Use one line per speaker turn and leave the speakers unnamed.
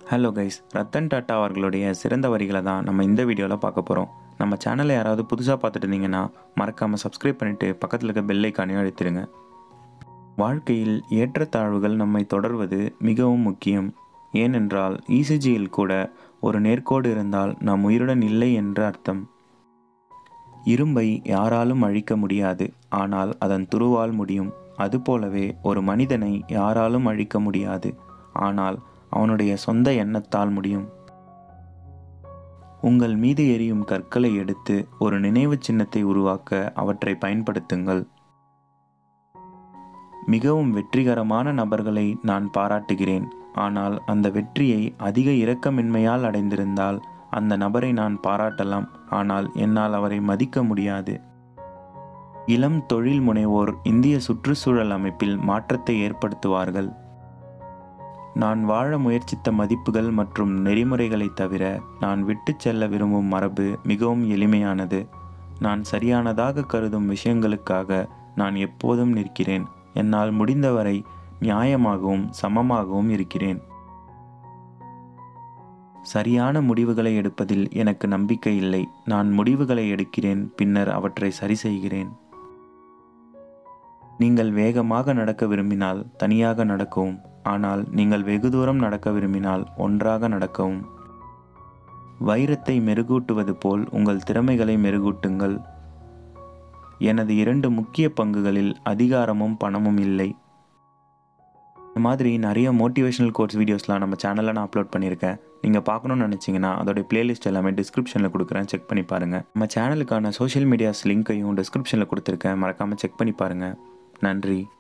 hello guys Ratan tata அவர்களுடைய சிறந்த வரிகளை தான் நம்ம இந்த வீடியோவில் பார்க்க போகிறோம் நம்ம சேனலை யாராவது புதுசாக பார்த்துட்டு இருந்தீங்கன்னா மறக்காமல் சப்ஸ்கிரைப் பண்ணிவிட்டு பக்கத்தில் இருக்க பெல் ஐக்கானையும் அழுத்திடுங்க வாழ்க்கையில் ஏற்றத்தாழ்வுகள் நம்மை தொடர்வது மிகவும் முக்கியம் ஏனென்றால் இசிஜியில் கூட ஒரு நேர்கோடு இருந்தால் நாம் உயிருடன் இல்லை என்று அர்த்தம் இரும்பை யாராலும் அழிக்க முடியாது ஆனால் அதன் துருவால் முடியும் அதுபோலவே ஒரு மனிதனை யாராலும் அழிக்க முடியாது ஆனால் அவனுடைய சொந்த எண்ணத்தால் முடியும் உங்கள் மீது எரியும் கற்களை எடுத்து ஒரு நினைவு சின்னத்தை உருவாக்க அவற்றை பயன்படுத்துங்கள் மிகவும் வெற்றிகரமான நபர்களை நான் பாராட்டுகிறேன் ஆனால் அந்த வெற்றியை அதிக இரக்கமின்மையால் அடைந்திருந்தால் அந்த நபரை நான் பாராட்டலாம் ஆனால் என்னால் அவரை மதிக்க முடியாது இளம் தொழில் முனைவோர் இந்திய சுற்றுச்சூழல் அமைப்பில் மாற்றத்தை ஏற்படுத்துவார்கள் நான் வாழ முயற்சித்த மதிப்புகள் மற்றும் நெறிமுறைகளைத் தவிர நான் விட்டுச் செல்ல விரும்பும் மரபு மிகவும் எளிமையானது நான் சரியானதாக கருதும் விஷயங்களுக்காக நான் எப்போதும் நிற்கிறேன் என்னால் முடிந்தவரை நியாயமாகவும் சமமாகவும் இருக்கிறேன் சரியான முடிவுகளை எடுப்பதில் எனக்கு நம்பிக்கை இல்லை நான் முடிவுகளை எடுக்கிறேன் பின்னர் அவற்றை சரி செய்கிறேன் நீங்கள் வேகமாக நடக்க விரும்பினால் தனியாக நடக்கவும் ஆனால் நீங்கள் வெகு தூரம் நடக்க விரும்பினால் ஒன்றாக நடக்கவும் வைரத்தை மெருகூட்டுவது போல் உங்கள் திறமைகளை மெருகூட்டுங்கள் எனது இரண்டு முக்கிய பங்குகளில் அதிகாரமும் பணமும் இல்லை இந்த மாதிரி நிறைய மோட்டிவேஷனல் கோர்ஸ் வீடியோஸ்லாம் நம்ம சேனலில் நான் அப்லோட் பண்ணியிருக்கேன் நீங்கள் பார்க்கணும்னு நினச்சிங்கன்னா அதோட பிளேலிஸ்ட் எல்லாமே டிஸ்கிரிப்ஷனில் கொடுக்குறேன் செக் பண்ணி பாருங்கள் நம்ம சேனலுக்கான சோஷியல் மீடியாஸ் லிங்க்கையும் டிஸ்கிரிப்ஷனில் கொடுத்துருக்கேன் மறக்காமல் செக் பண்ணி பாருங்கள் நன்றி